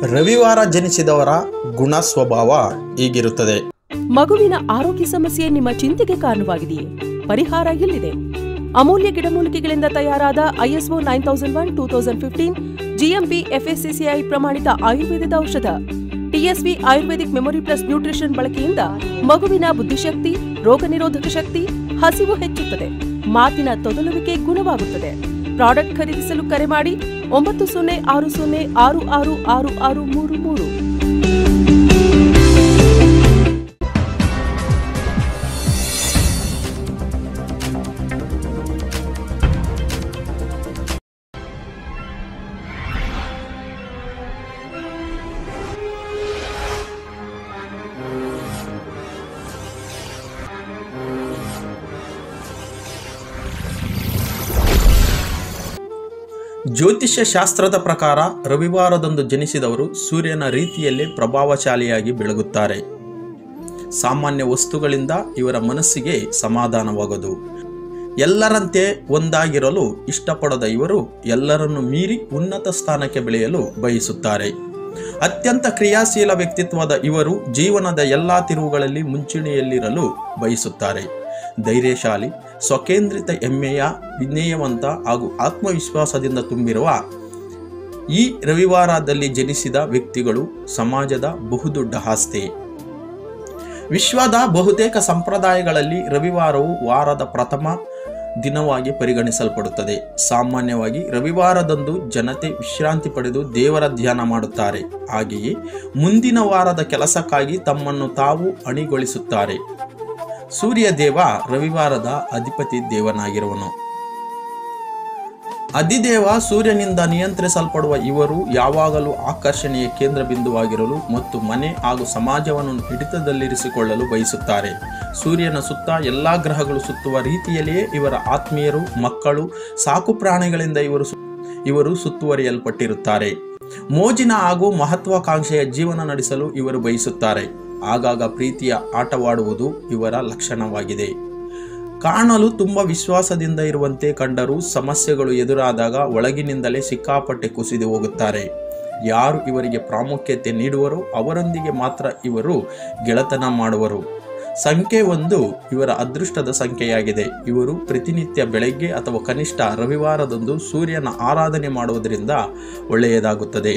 ರವಿವಾರ ಜನಿಸಿದವರ ಗುಣ ಸ್ವಭಾವ ಹೀಗಿರುತ್ತದೆ ಮಗುವಿನ ಆರೋಗ್ಯ ಸಮಸ್ಯೆ ನಿಮ್ಮ ಚಿಂತೆಗೆ ಕಾರಣವಾಗಿದೆಯೇ ಪರಿಹಾರ ಇಲ್ಲಿದೆ ಅಮೂಲ್ಯ ಗಿಡಮೂಲಿಕೆಗಳಿಂದ ತಯಾರಾದ ISO nine thousand one two thousand fifteen GMP FSSCI ಪ್ರಮಾಣಿತ ಆಯುರ್ವೇದದ ಔಷಧ TSV Ayurvedic memory plus nutrition ಬಳಕೆಯಿಂದ ಮಗುವಿನ ಬುದ್ಧಿಶಕ್ತಿ ರೋಗ ನಿರೋಧಕ ಶಕ್ತಿ ಹಸಿವು ಹೆಚ್ಚುತ್ತದೆ ಮಾತಿನ ತೊದಲುವಿಕೆ ಗುಣವಾಗುತ್ತದೆ ಪ್ರಾಡಕ್ಟ್ ಖರೀದಿಸಲು ಕರೆ ಮಾಡಿ ಒಂಬತ್ತು ಸೊನ್ನೆ ಆರು ಸೊನ್ನೆ ಆರು ಆರು ಆರು ಆರು ಮೂರು ಮೂರು ಜ್ಯೋತಿಷ್ಯ ಶಾಸ್ತ್ರದ ಪ್ರಕಾರ ರವಿವಾರದಂದು ಜನಿಸಿದವರು ಸೂರ್ಯನ ರೀತಿಯಲ್ಲೇ ಪ್ರಭಾವಶಾಲಿಯಾಗಿ ಬೆಳಗುತ್ತಾರೆ ಸಾಮಾನ್ಯ ವಸ್ತುಗಳಿಂದ ಇವರ ಮನಸ್ಸಿಗೆ ಸಮಾಧಾನವಾಗದು ಎಲ್ಲರಂತೆ ಒಂದಾಗಿರಲು ಇಷ್ಟಪಡದ ಇವರು ಎಲ್ಲರನ್ನು ಮೀರಿ ಉನ್ನತ ಸ್ಥಾನಕ್ಕೆ ಬೆಳೆಯಲು ಬಯಸುತ್ತಾರೆ ಅತ್ಯಂತ ಕ್ರಿಯಾಶೀಲ ವ್ಯಕ್ತಿತ್ವದ ಇವರು ಜೀವನದ ಎಲ್ಲ ತಿರುವುಗಳಲ್ಲಿ ಮುಂಚೂಣಿಯಲ್ಲಿರಲು ಬಯಸುತ್ತಾರೆ ಧೈರ್ಯಶಾಲಿ ಸ್ವಕೇಂದ್ರಿತ ಹೆಮ್ಮೆಯ ವಿನಯವಂತ ಹಾಗೂ ಆತ್ಮವಿಶ್ವಾಸದಿಂದ ತುಂಬಿರುವ ಈ ರವಿವಾರದಲ್ಲಿ ಜನಿಸಿದ ವ್ಯಕ್ತಿಗಳು ಸಮಾಜದ ಬಹುದೊಡ್ಡ ಆಸ್ತಿ ವಿಶ್ವದ ಬಹುತೇಕ ಸಂಪ್ರದಾಯಗಳಲ್ಲಿ ರವಿವಾರವು ವಾರದ ಪ್ರಥಮ ದಿನವಾಗಿ ಪರಿಗಣಿಸಲ್ಪಡುತ್ತದೆ ಸಾಮಾನ್ಯವಾಗಿ ರವಿವಾರದಂದು ಜನತೆ ವಿಶ್ರಾಂತಿ ಪಡೆದು ದೇವರ ಧ್ಯಾನ ಮಾಡುತ್ತಾರೆ ಹಾಗೆಯೇ ಮುಂದಿನ ವಾರದ ಕೆಲಸಕ್ಕಾಗಿ ತಮ್ಮನ್ನು ತಾವು ಅಣಿಗೊಳಿಸುತ್ತಾರೆ ಸೂರ್ಯ ದೇವ ರವಿವಾರದ ಅಧಿಪತಿ ದೇವನಾಗಿರುವನು ಅಧಿದೇವ ಸೂರ್ಯನಿಂದ ನಿಯಂತ್ರಿಸಲ್ಪಡುವ ಇವರು ಯಾವಾಗಲೂ ಆಕರ್ಷಣೆಯ ಕೇಂದ್ರ ಬಿಂದುವಾಗಿರಲು ಮತ್ತು ಮನೆ ಹಾಗೂ ಸಮಾಜವನ್ನು ಹಿಡಿತದಲ್ಲಿರಿಸಿಕೊಳ್ಳಲು ಬಯಸುತ್ತಾರೆ ಸೂರ್ಯನ ಸುತ್ತ ಎಲ್ಲಾ ಗ್ರಹಗಳು ಸುತ್ತುವ ರೀತಿಯಲ್ಲಿಯೇ ಇವರ ಆತ್ಮೀಯರು ಮಕ್ಕಳು ಸಾಕು ಪ್ರಾಣಿಗಳಿಂದ ಇವರು ಸು- ಇವರು ಸುತ್ತುವರಿಯಲ್ಪಟ್ಟಿರುತ್ತಾರೆ ಮೋಜಿನ ಹಾಗೂ ಮಹತ್ವಾಕಾಂಕ್ಷೆಯ ಜೀವನ ನಡೆಸಲು ಇವರು ಬಯಸುತ್ತಾರೆ ಆಗಾಗ ಪ್ರೀತಿಯ ಆಟವಾಡುವುದು ಇವರ ಲಕ್ಷಣವಾಗಿದೆ ಕಾಣಲು ತುಂಬ ವಿಶ್ವಾಸದಿಂದ ಇರುವಂತೆ ಕಂಡರೂ ಸಮಸ್ಯೆಗಳು ಎದುರಾದಾಗ ಒಳಗಿನಿಂದಲೇ ಸಿಕ್ಕಾಪಟ್ಟೆ ಕುಸಿದು ಹೋಗುತ್ತಾರೆ ಯಾರು ಇವರಿಗೆ ಪ್ರಾಮುಖ್ಯತೆ ನೀಡುವರೋ ಅವರೊಂದಿಗೆ ಮಾತ್ರ ಇವರು ಗೆಳೆತನ ಮಾಡುವರು ಸಂಖ್ಯೆ ಒಂದು ಇವರ ಅದೃಷ್ಟದ ಸಂಖ್ಯೆಯಾಗಿದೆ ಇವರು ಪ್ರತಿನಿತ್ಯ ಬೆಳಗ್ಗೆ ಅಥವಾ ಕನಿಷ್ಠ ರವಿವಾರದಂದು ಸೂರ್ಯನ ಆರಾಧನೆ ಮಾಡುವುದರಿಂದ ಒಳ್ಳೆಯದಾಗುತ್ತದೆ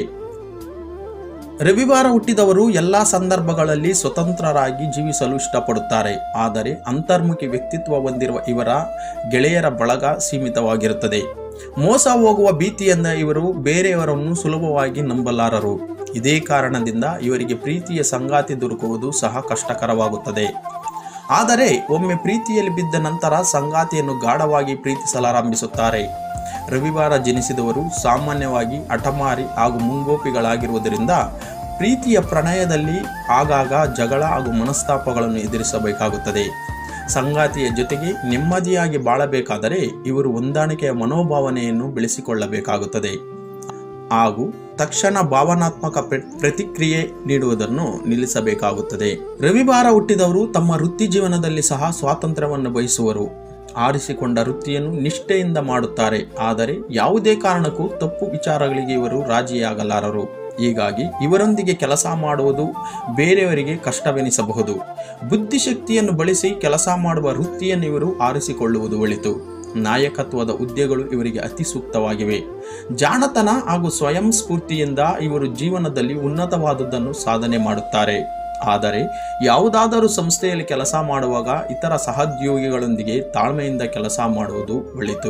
ರವಿವಾರ ಹುಟ್ಟಿದವರು ಎಲ್ಲ ಸಂದರ್ಭಗಳಲ್ಲಿ ಸ್ವತಂತ್ರರಾಗಿ ಜೀವಿಸಲು ಇಷ್ಟಪಡುತ್ತಾರೆ ಆದರೆ ಅಂತರ್ಮುಖಿ ವ್ಯಕ್ತಿತ್ವ ಹೊಂದಿರುವ ಇವರ ಗೆಳೆಯರ ಬಳಗ ಸೀಮಿತವಾಗಿರುತ್ತದೆ ಮೋಸ ಹೋಗುವ ಭೀತಿಯಿಂದ ಇವರು ಬೇರೆಯವರನ್ನು ಸುಲಭವಾಗಿ ನಂಬಲಾರರು ಇದೇ ಕಾರಣದಿಂದ ಇವರಿಗೆ ಪ್ರೀತಿಯ ಸಂಗಾತಿ ದೊರಕುವುದು ಸಹ ಕಷ್ಟಕರವಾಗುತ್ತದೆ ಆದರೆ ಒಮ್ಮೆ ಪ್ರೀತಿಯಲ್ಲಿ ಬಿದ್ದ ನಂತರ ಸಂಗಾತಿಯನ್ನು ಗಾಢವಾಗಿ ಪ್ರೀತಿಸಲಾರಂಭಿಸುತ್ತಾರೆ ರವಿವಾರ ಜನಿಸಿದವರು ಸಾಮಾನ್ಯವಾಗಿ ಹಠಮಾರಿ ಹಾಗೂ ಮುಂಗೋಪಿಗಳಾಗಿರುವುದರಿಂದ ಪ್ರೀತಿಯ ಪ್ರಣಯದಲ್ಲಿ ಆಗಾಗ ಜಗಳ ಹಾಗೂ ಮನಸ್ತಾಪಗಳನ್ನು ಎದುರಿಸಬೇಕಾಗುತ್ತದೆ ಸಂಗಾತಿಯ ಜೊತೆಗೆ ನೆಮ್ಮದಿಯಾಗಿ ಬಾಳಬೇಕಾದರೆ ಇವರು ಹೊಂದಾಣಿಕೆಯ ಮನೋಭಾವನೆಯನ್ನು ಬೆಳೆಸಿಕೊಳ್ಳಬೇಕಾಗುತ್ತದೆ ಹಾಗೂ ತಕ್ಷಣ ಭಾವನಾತ್ಮಕ ಪ್ರ- ಪ್ರತಿಕ್ರಿಯೆ ನೀಡುವುದನ್ನು ನಿಲ್ಲಿಸಬೇಕಾಗುತ್ತದೆ ರವಿವಾರ ಹುಟ್ಟಿದವರು ತಮ್ಮ ವೃತ್ತಿ ಜೀವನದಲ್ಲಿ ಸಹ ಸ್ವಾತಂತ್ರ್ಯವನ್ನು ಬಯಸುವರು ಆರಿಸಿಕೊಂಡ ವೃತ್ತಿಯನ್ನು ನಿಷ್ಠೆಯಿಂದ ಮಾಡುತ್ತಾರೆ ಆದರೆ ಯಾವುದೇ ಕಾರಣಕ್ಕೂ ತಪ್ಪು ವಿಚಾರಗಳಿಗೆ ಇವರು ರಾಜಿಯಾಗಲಾರರು ಹೀಗಾಗಿ ಇವರೊಂದಿಗೆ ಕೆಲಸ ಮಾಡುವುದು ಬೇರೆಯವರಿಗೆ ಕಷ್ಟವೆನಿಸಬಹುದು ಬುದ್ಧಿಶಕ್ತಿಯನ್ನು ಬಳಸಿ ಕೆಲಸ ಮಾಡುವ ವೃತ್ತಿಯನ್ನು ಇವರು ಆರಿಸಿಕೊಳ್ಳುವುದು ಒಳಿತು ನಾಯಕತ್ವದ ಹುದ್ದೆಗಳು ಇವರಿಗೆ ಅತಿ ಸೂಕ್ತವಾಗಿವೆ ಜಾಣತನ ಹಾಗೂ ಸ್ವಯಂ ಸ್ಫೂರ್ತಿಯಿಂದ ಇವರು ಜೀವನದಲ್ಲಿ ಉನ್ನತವಾದದ್ದನ್ನು ಸಾಧನೆ ಮಾಡುತ್ತಾರೆ ಆದರೆ ಯಾವುದಾದರೂ ಸಂಸ್ಥೆಯಲ್ಲಿ ಕೆಲಸ ಮಾಡುವಾಗ ಇತರ ಸಹೋದ್ಯೋಗಿಗಳೊಂದಿಗೆ ತಾಳ್ಮೆಯಿಂದ ಕೆಲಸ ಮಾಡುವುದು ಒಳಿತು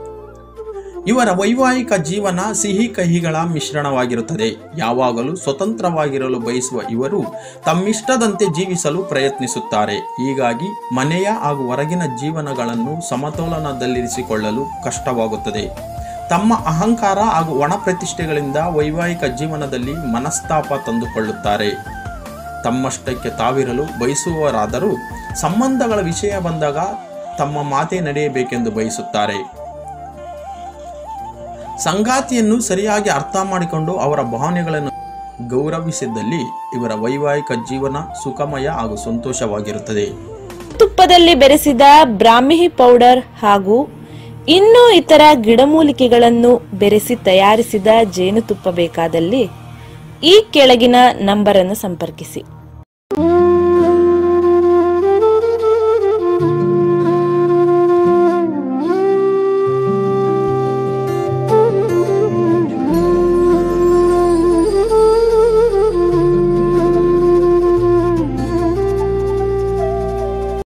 ಇವರ ವೈವಾಹಿಕ ಜೀವನ ಸಿಹಿ ಕಹಿಗಳ ಮಿಶ್ರಣವಾಗಿರುತ್ತದೆ ಯಾವಾಗಲೂ ಸ್ವತಂತ್ರವಾಗಿರಲು ಬಯಸುವ ಇವರು ತಮ್ಮಿಷ್ಟದಂತೆ ಜೀವಿಸಲು ಪ್ರಯತ್ನಿಸುತ್ತಾರೆ ಹೀಗಾಗಿ ಮನೆಯ ಹಾಗೂ ಹೊರಗಿನ ಜೀವನಗಳನ್ನು ಸಮತೋಲನದಲ್ಲಿರಿಸಿಕೊಳ್ಳಲು ಕಷ್ಟವಾಗುತ್ತದೆ ತಮ್ಮ ಅಹಂಕಾರ ಹಾಗೂ ಒಣ ಪ್ರತಿಷ್ಠೆಗಳಿಂದ ವೈವಾಹಿಕ ಜೀವನದಲ್ಲಿ ಮನಸ್ತಾಪ ತಂದುಕೊಳ್ಳುತ್ತಾರೆ ತಮ್ಮಷ್ಟಕ್ಕೆ ತಾವಿರಲು ಬಯಸುವವರಾದರೂ ಸಂಬಂಧಗಳ ವಿಷಯ ಬಂದಾಗ ತಮ್ಮ ಮಾತೇ ನಡೆಯಬೇಕೆಂದು ಬಯಸುತ್ತಾರೆ ಸಂಗಾತಿಯನ್ನು ಸರಿಯಾಗಿ ಅರ್ಥ ಮಾಡಿಕೊಂಡು ಅವರ ಭಾವನೆಗಳನ್ನು ಗೌರವಿಸಿದ್ದಲ್ಲಿ ಇವರ ವೈವಾಹಿಕ ಜೀವನ ಸುಖಮಯ ಹಾಗೂ ಸಂತೋಷವಾಗಿರುತ್ತದೆ ತುಪ್ಪದಲ್ಲಿ ಬೆರೆಸಿದ ಬ್ರಾಹ್ಮಿ ಪೌಡರ್ ಹಾಗೂ ಇನ್ನೂ ಇತರ ಗಿಡಮೂಲಿಕೆಗಳನ್ನು ಬೆರೆಸಿ ತಯಾರಿಸಿದ ಜೇನುತುಪ್ಪ ಬೇಕಾದಲ್ಲಿ ಈ ಕೆಳಗಿನ ನಂಬರ್ ಅನ್ನು ಸಂಪರ್ಕಿಸಿ